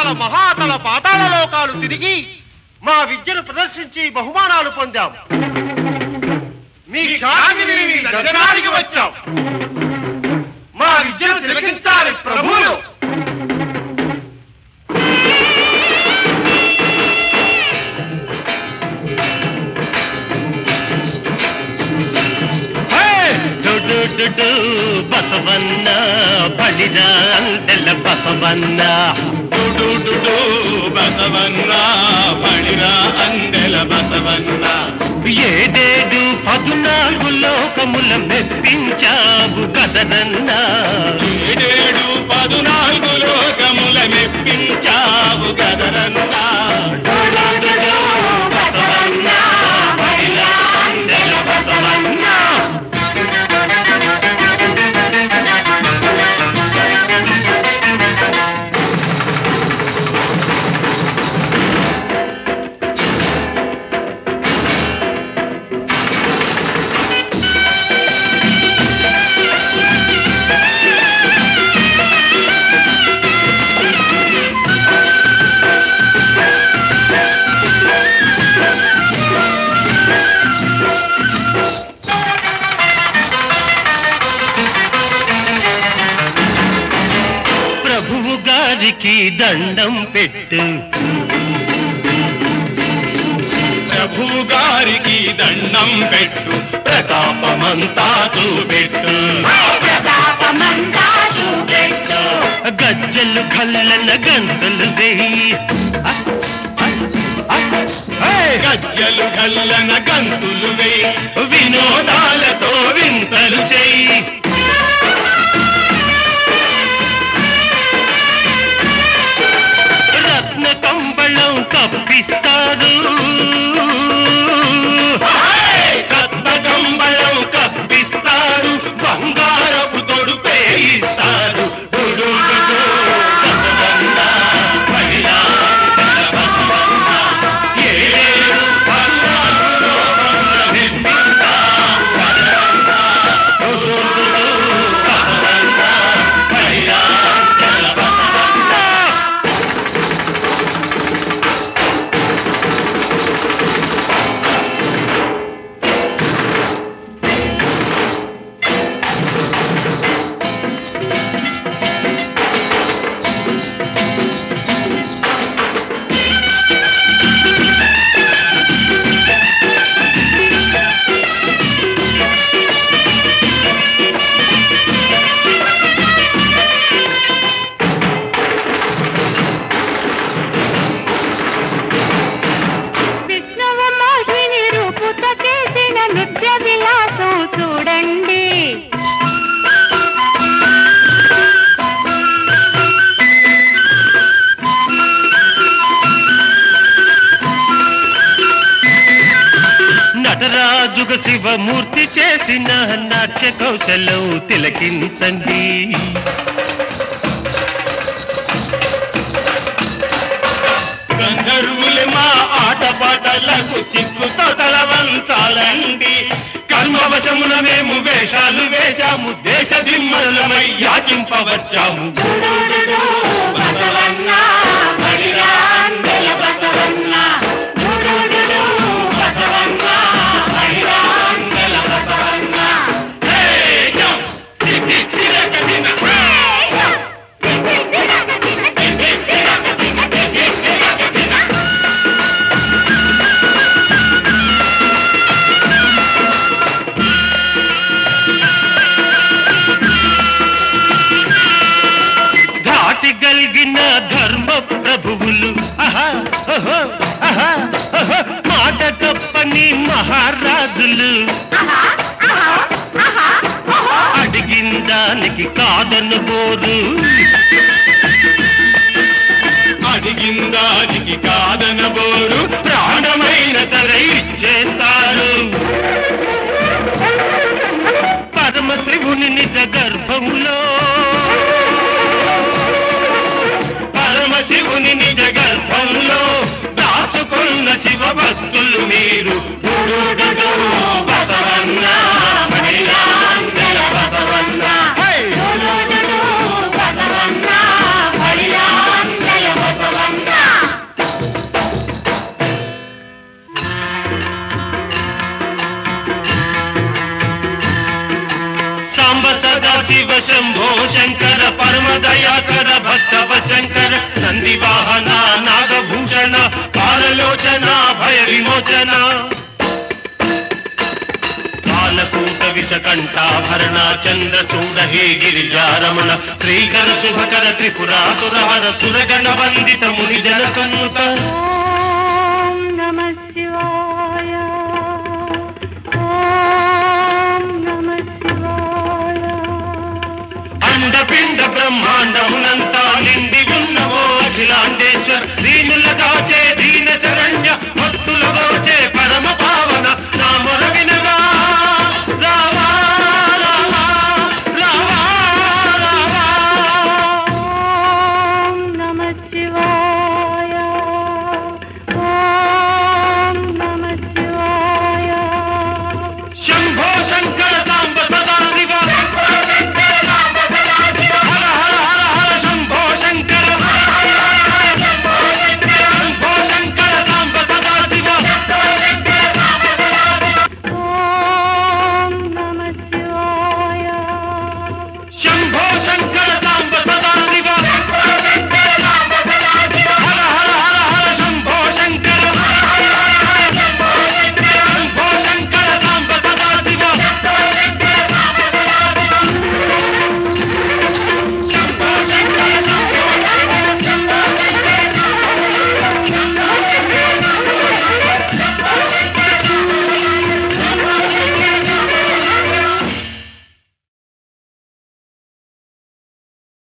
రసాతల మహాతల పాతాళ లోకాలు తిరిగి మా విద్యను ప్రదర్శించి బహుమానాలు పొందాం మీ ఖ్యాతిని విని గగనానికి వచ్చాం మా విద్యను తిలకించాలి ప్రభువులు డుడు డుడు బసవన్న బలిర అందెల బసవన్న డుడు డుడు బసవన్న పడిర అందెల బసవన్న ఏడేడు పదునాలుగు లోకముల మెప్పించావు కదనన్నా ఏడేడు పదునాలుగు లోకముల మెప్పించావు గదరన్నా డుడు డుడు బసవన్న బలిర అందెల బసవన్న ప్రభువు గారికి దండం పెట్టు ప్రభువు గారికి దండం పెట్టు ప్రతాపమంతా చూపెట్టు గజ్జలు కల్లన గంతులు వేయి గజ్జలు గల్లన గంతులు వేయి వినోదాలతో వింతలు చేయి రత్న కంబళం కప్పిస్తారు కత్మకంబళం కప్పిస్తారు బంగారపు తొడుపే ఇస్తారు డుడు డుడు బసవన్న, మహిళా బసవన్న, ఏడు పద్నాలుగు లోకముల మెప్పించావు బసవన్న. డుడు డుడు బసవన్న, మహిళా బసవన్న. విష్ణువు మోహిని రూపుత చేసిన నృత్య విలాసం చూడండి నటరాజుగ శివమూర్తి చేసిన నాట్య కౌశలం తిలకించండి గంధర్వులు మా ఆటపాటలకు చిక్కుతో తలవంచాలండి కర్మవశమున మేము వేషాలు వేశాము దేశ దిమ్మలమై యాచింపవచ్చాము బసవన్న, బలిరా అందెల బసవన్న. బసవన్న, బలిరా అందెల బసవన్న. జయం! తిథి తిరగదిన. తిథి తిరగదిన, తిథి తిరగదిన. ధాటి గలిగిన ధర్మ ప్రభువులు ఆహా, ఓహో, ఆహా, ఓహో, మాట తప్పని మహారాజులు అడిగిన దానికి కాదనబోరు అడిగిందానికి కాదనబోరు ప్రాణమైన సరే చేస్తారు పరమశివుని నిజ గర్భంలో పరమశివుని నిజ గర్భంలో దాచుకున్న శివ భక్తులు మీరు గురుడుడు బసవన్న, మహిళాంజల బసవన్న. హై! గురుడుడు బసవన్న, మహిళాంజల బసవన్న. సదా శివ శంభో శంకర పరమ దయాకర భక్తవ శంకర నంది వాహన నాగభూషణ పాలలోచన భయ విమోచన కాలకూట విషకంఠాభరణ చంద్రచూడ హే గిరిజారమణ శ్రీకర శుభకర త్రిపురాసురహర సురగణ వందిత ముని జనకన్నుత ఓం నమ శివాయ ఓం నమ శివాయ అండపిండ బ్రహ్మాండమునంతా నిండి ఉన్నవో అఖిలాండేశ్వర్ దీనులగా